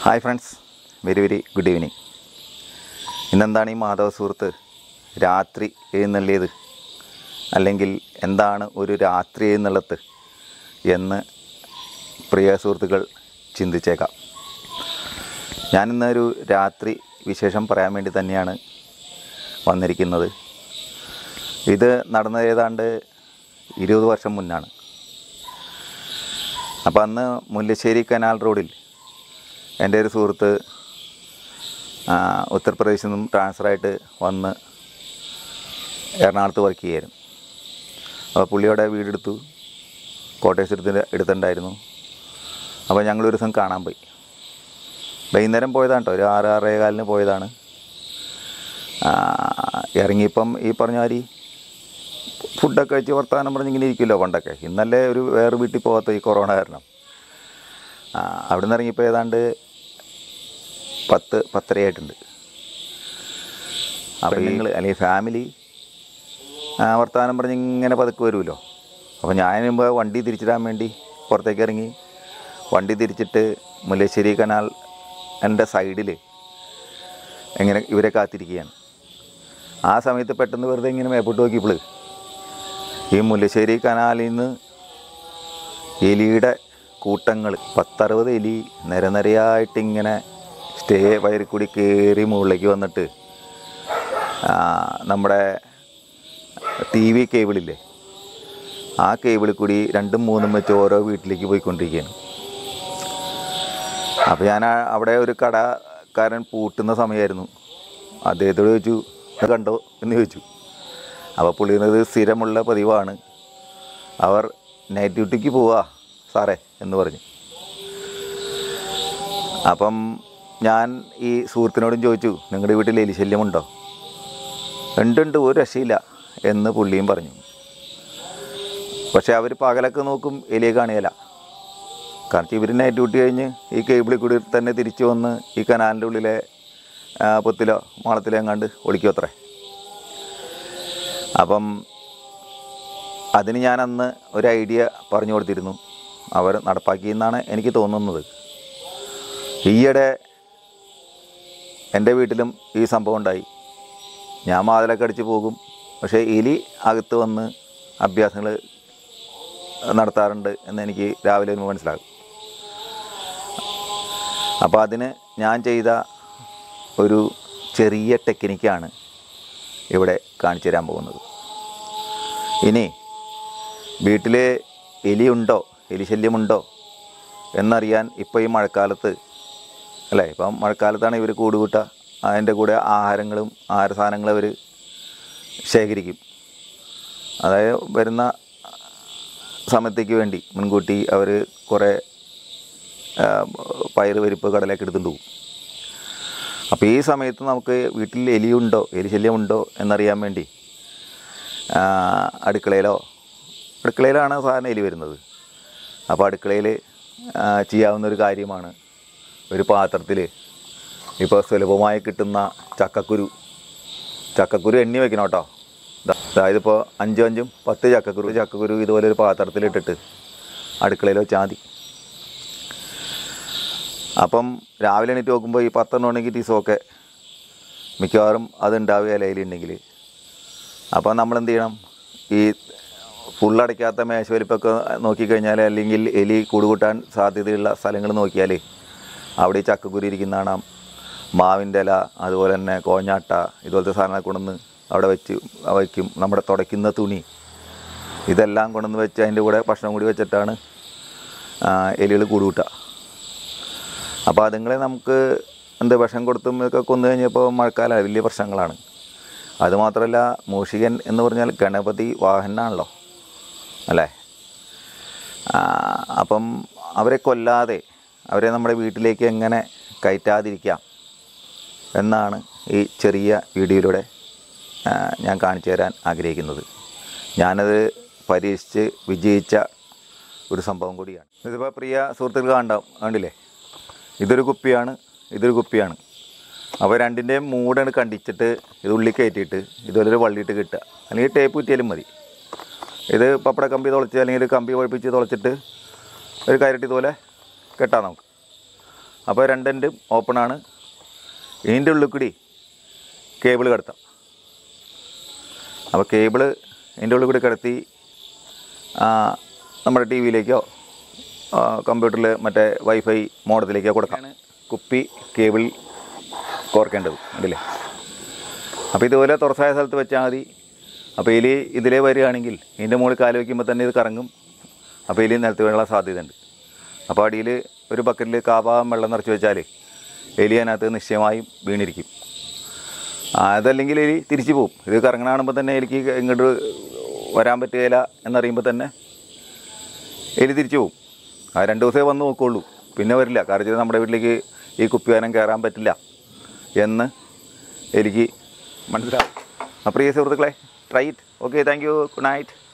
hi friends very very good evening ഇന്നെന്താണ് ഈ മാധവ സുഹൃത്ത് രാത്രി എഴുന്നള്ളിയത് അല്ലെങ്കിൽ എന്താണ് ഒരു രാത്രി എഴുന്നള്ളത്ത് എന്ന് പ്രിയ സുഹൃത്തുക്കൾ ചിന്തിച്ചേക്കാം ഞാനിന്നൊരു രാത്രി വിശേഷം പറയാൻ വേണ്ടി തന്നെയാണ് വന്നിരിക്കുന്നത് ഇത് നടന്നത് ഏതാണ്ട് ഇരുപത് വർഷം മുന്നാണ് അപ്പോൾ അന്ന് മുല്ലശ്ശേരി കനാൽ റോഡിൽ എൻ്റെ ഒരു സുഹൃത്ത് ആ, ഉത്തർപ്രദേശിൽ നിന്നും ട്രാൻസ്ഫറായിട്ട് വന്ന് എറണാകുളത്ത് വർക്ക് ചെയ്യായിരുന്നു അപ്പോൾ പുള്ളിയുടെ വീടെടുത്തു കോട്ടയത്ത് എടുത്ത് എടുത്തിട്ടുണ്ടായിരുന്നു അപ്പോൾ ഞങ്ങൾ ഒരു ദിവസം കാണാൻ പോയി വൈകുന്നേരം പോയതാണ് കേട്ടോ ഒരു ആറ് ആറേ കാലിന് പോയതാണ് ആ, ഇറങ്ങിയപ്പം ഈ പറഞ്ഞ മാതിരി ഫുഡൊക്കെ വെച്ച് വർത്തമാനം പറഞ്ഞിങ്ങനെ ഇരിക്കുമല്ലോ പണ്ടൊക്കെ ഇന്നല്ലേ ഒരു വേറെ വീട്ടിൽ പോകാത്ത ഈ കൊറോണ കാരണം ആ, അവിടുന്ന് ഇറങ്ങിയപ്പോൾ ഏതാണ്ട് പത്ത് പത്തരയായിട്ടുണ്ട് അപ്പോൾ നിങ്ങൾ അല്ലെങ്കിൽ ഫാമിലി ആ, വർത്തമാനം പറഞ്ഞ് ഇങ്ങനെ പതുക്കെ വരുമല്ലോ അപ്പോൾ ഞാൻ മുമ്പ് വണ്ടി തിരിച്ചിടാൻ വേണ്ടി പുറത്തേക്ക് ഇറങ്ങി വണ്ടി തിരിച്ചിട്ട് മുല്ലശ്ശേരി കനാൽ എൻ്റെ സൈഡിൽ ഇങ്ങനെ ഇവരെ കാത്തിരിക്കുകയാണ് ആ സമയത്ത് പെട്ടെന്ന് വെറുതെ ഇങ്ങനെ മേപ്പോട്ട് നോക്കിയപ്പോൾ ഈ മുല്ലശ്ശേരി കനാലിൽ നിന്ന് എലിയുടെ കൂട്ടങ്ങൾ പത്തറുപത് എലി നിരനിരയായിട്ട് ഇങ്ങനെ സ്റ്റേ വയറിൽ കൂടി കയറി മുകളിലേക്ക് വന്നിട്ട് ആ, നമ്മുടെ ടി വി കേബിളില്ലേ ആ കേബിളിൽ കൂടി രണ്ടും മൂന്നും വെച്ച് ഓരോ വീട്ടിലേക്ക് പോയിക്കൊണ്ടിരിക്കുകയാണ് അപ്പോൾ ഞാൻ ആ- അവിടെ ഒരു കടക്കാരൻ പൂട്ടുന്ന സമയമായിരുന്നു അദ്ദേഹത്തോട് ചോദിച്ചു "ഇത് കണ്ടോ എന്ന് ചോദിച്ചു അപ്പോൾ പുള്ളിയത് സ്ഥിരമുള്ള പതിവാണ് അവർ നൈറ്റ് ഡ്യൂട്ടിക്ക് പോവാ സാറേ എന്ന് പറഞ്ഞു അപ്പം ഞാൻ ഈ സുഹൃത്തിനോടും ചോദിച്ചു നിങ്ങളുടെ വീട്ടിൽ എലിശല്യമുണ്ടോ ഉണ്ട് ഉണ്ട് ഒരു രക്ഷയില്ല എന്ന് പുള്ളിയും പറഞ്ഞു പക്ഷേ അവർ പകലൊക്കെ നോക്കും എലിയെ കാണുകയില്ല കാരണം ഇവർ നൈറ്റ് ഡ്യൂട്ടി കഴിഞ്ഞ് ഈ കേബിളിൽ കൂടി തന്നെ തിരിച്ചു വന്ന് ഈ കനാലിൻ്റെ ഉള്ളിലെ ആ, പൊത്തിലോ മാളത്തിലോ എങ്ങാണ്ട് ഒളിക്കും അത്രേ അപ്പം അതിന് ഞാൻ അന്ന് ഒരു ഐഡിയ പറഞ്ഞു കൊടുത്തിരുന്നു അവർ നടപ്പാക്കിയെന്നാണ് എനിക്ക് തോന്നുന്നത് ഈയിടെ എൻ്റെ വീട്ടിലും ഈ സംഭവം ഉണ്ടായി ഞാൻ മാതിലൊക്കെ അടിച്ച് പോകും പക്ഷേ എലി അകത്ത് വന്ന് അഭ്യാസങ്ങൾ നടത്താറുണ്ട് എന്ന് എനിക്ക് രാവിലെ വരുമ്പോൾ മനസ്സിലാകും അപ്പോൾ അതിന് ഞാൻ ചെയ്ത ഒരു ചെറിയ ടെക്നിക്കാണ് ഇവിടെ കാണിച്ചു തരാൻ പോകുന്നത് ഇനി വീട്ടിൽ എലിയുണ്ടോ എലിശല്യമുണ്ടോ എന്നറിയാൻ ഇപ്പോൾ ഈ മഴക്കാലത്ത് അല്ലേ ഇപ്പം മഴക്കാലത്താണ് ഇവർ കൂടുകൂട്ടുക അതിൻ്റെ കൂടെ ആഹാരങ്ങളും ആഹാര സാധനങ്ങളും അവർ ശേഖരിക്കും അതായത് വരുന്ന സമയത്തേക്ക് വേണ്ടി മുൻകൂട്ടി അവർ കുറേ ആ, പയറ് പരിപ്പ് കടലൊക്കെ എടുത്തുകൊണ്ട് പോകും അപ്പോൾ ഈ സമയത്ത് നമുക്ക് വീട്ടിൽ എലിയുണ്ടോ എലിശല്യമുണ്ടോ എന്നറിയാൻ വേണ്ടി ആ, അടുക്കളയിലോ അടുക്കളയിലാണ് സാധാരണ എലി വരുന്നത് അപ്പോൾ അടുക്കളയിൽ ചെയ്യാവുന്ന ഒരു കാര്യമാണ് ഒരു പാത്രത്തിൽ ഇപ്പോൾ സുലഭമായി കിട്ടുന്ന ചക്കക്കുരു ചക്കക്കുരു എണ്ണി വെക്കണം കേട്ടോ ദാ- അതായത് ഇപ്പോൾ അഞ്ചും അഞ്ചും പത്ത് ചക്കക്കുരു ചക്കക്കുരു ഇതുപോലെ ഒരു പാത്രത്തിലിട്ടിട്ട് അടുക്കളയിൽ വെച്ചാൽ മതി അപ്പം രാവിലെ എണീറ്റ് നോക്കുമ്പോൾ ഈ പത്തെണ്ണം ഉണ്ടെങ്കിൽ ടീസൊക്കെ മിക്കവാറും അതുണ്ടാവുക ഇലയിലുണ്ടെങ്കിൽ അപ്പോൾ നമ്മൾ എന്ത് ചെയ്യണം ഈ ഫുള്ളടയ്ക്കാത്ത മേശവലിപ്പൊക്കെ നോക്കിക്കഴിഞ്ഞാൽ അല്ലെങ്കിൽ എലി കൂടുകൂട്ടാൻ സാധ്യതയുള്ള സ്ഥലങ്ങൾ നോക്കിയാൽ അവിടെ ഈ ചക്കക്കുരു ഇരിക്കുന്ന കാണാം മാവിൻ്റെ ഇല അതുപോലെ തന്നെ കോഞ്ഞാട്ട ഇതുപോലത്തെ സാധനങ്ങൾ കൊണ്ടുവന്ന് അവിടെ വെച്ച് വയ്ക്കും നമ്മുടെ തുടയ്ക്കുന്ന തുണി ഇതെല്ലാം കൊണ്ടുവന്ന് വെച്ച് അതിൻ്റെ കൂടെ ഭക്ഷണം കൂടി വെച്ചിട്ടാണ് എലികൾ കൂടുകൂട്ടുക അപ്പോൾ അതുങ്ങളെ നമുക്ക് എന്ത് വിഷം കൊടുത്തും ഇതൊക്കെ കൊന്നു കഴിഞ്ഞപ്പോൾ മഴക്കാലം വലിയ പ്രശ്നങ്ങളാണ് അതുമാത്രമല്ല മൂഷികൻ എന്ന് പറഞ്ഞാൽ ഗണപതി വാഹനാണല്ലോ അല്ലേ ആ, അപ്പം അവരെ കൊല്ലാതെ അവരെ നമ്മുടെ വീട്ടിലേക്ക് എങ്ങനെ കയറ്റാതിരിക്കാം എന്നാണ് ഈ ചെറിയ വീഡിയോയിലൂടെ ആ, ഞാൻ കാണിച്ചു തരാൻ ആഗ്രഹിക്കുന്നത് ഞാനത് പരീക്ഷിച്ച് വിജയിച്ച ഒരു സംഭവം കൂടിയാണ് ഇതിപ്പോൾ പ്രിയ സുഹൃത്തുക്കൾ കണ്ടാവും കണ്ടില്ലേ ഇതൊരു കുപ്പിയാണ് ഇതൊരു കുപ്പിയാണ് അപ്പോൾ രണ്ടിൻ്റെയും മൂടാണ് കണ്ടിച്ചിട്ട് ഇത് ഉള്ളിൽ കയറ്റിയിട്ട് ഇതുപോലെ ഒരു വള്ളിയിട്ട് കിട്ടുക അല്ലെങ്കിൽ ടേപ്പ് കുറ്റിയാലും മതി ഇത് പപ്പട കമ്പി തുളച്ച് അല്ലെങ്കിൽ ഒരു കമ്പി ഒഴിപ്പിച്ച് തുളച്ചിട്ട് ഒരു കയറിട്ട് ഇതുപോലെ കെട്ടാം നമുക്ക് അപ്പോൾ രണ്ടെൻഡും ഓപ്പണാണ് ഇതിൻ്റെ ഉള്ളിൽ കൂടി കേബിൾ കിടത്താം അപ്പോൾ കേബിള് ഇതിൻ്റെ ഉള്ളിൽ കൂടി കിടത്തി ആ, നമ്മുടെ ടി വിയിലേക്കോ കമ്പ്യൂട്ടറിൽ മറ്റേ വൈഫൈ മോഡത്തിലേക്കോ കൊടുക്കാം കുപ്പി കേബിൾ കോർക്കേണ്ടത് ഉണ്ടല്ലേ അപ്പോൾ ഇതുപോലെ തുറസായ സ്ഥലത്ത് വെച്ചാൽ മതി അപ്പോൾ എലി ഇതിലേ വരികയാണെങ്കിൽ ഇതിൻ്റെ മുകളിൽ കാല് വയ്ക്കുമ്പോൾ തന്നെ ഇത് കറങ്ങും അപ്പോൾ എലി നിലത്ത് വീഴാനുള്ള സാധ്യതയുണ്ട് അപ്പോൾ അടിയിൽ ഒരു ബക്കറ്റിൽ കാഭാഗം വെള്ളം നിറച്ച് വെച്ചാൽ എലി അതിനകത്ത് നിശ്ചയമായും വീണിരിക്കും ആ, അതല്ലെങ്കിൽ എലി തിരിച്ചു പോകും ഇത് കറങ്ങണ കാണുമ്പോൾ തന്നെ എനിക്ക് ഇങ്ങോട്ട് വരാൻ പറ്റുകയില്ല എന്നറിയുമ്പോൾ തന്നെ എലി തിരിച്ചു പോകും ആ രണ്ട് ദിവസമേ വന്ന് നോക്കുള്ളൂ പിന്നെ വരില്ല കാരണം വെച്ചാൽ നമ്മുടെ വീട്ടിലേക്ക് ഈ കുപ്പിവാനം കയറാൻ പറ്റില്ല എന്ന് എനിക്ക് മനസ്സിലാവും അപ്പോൾ പ്രിയ സുഹൃത്തുക്കളെ try it okay thank you good night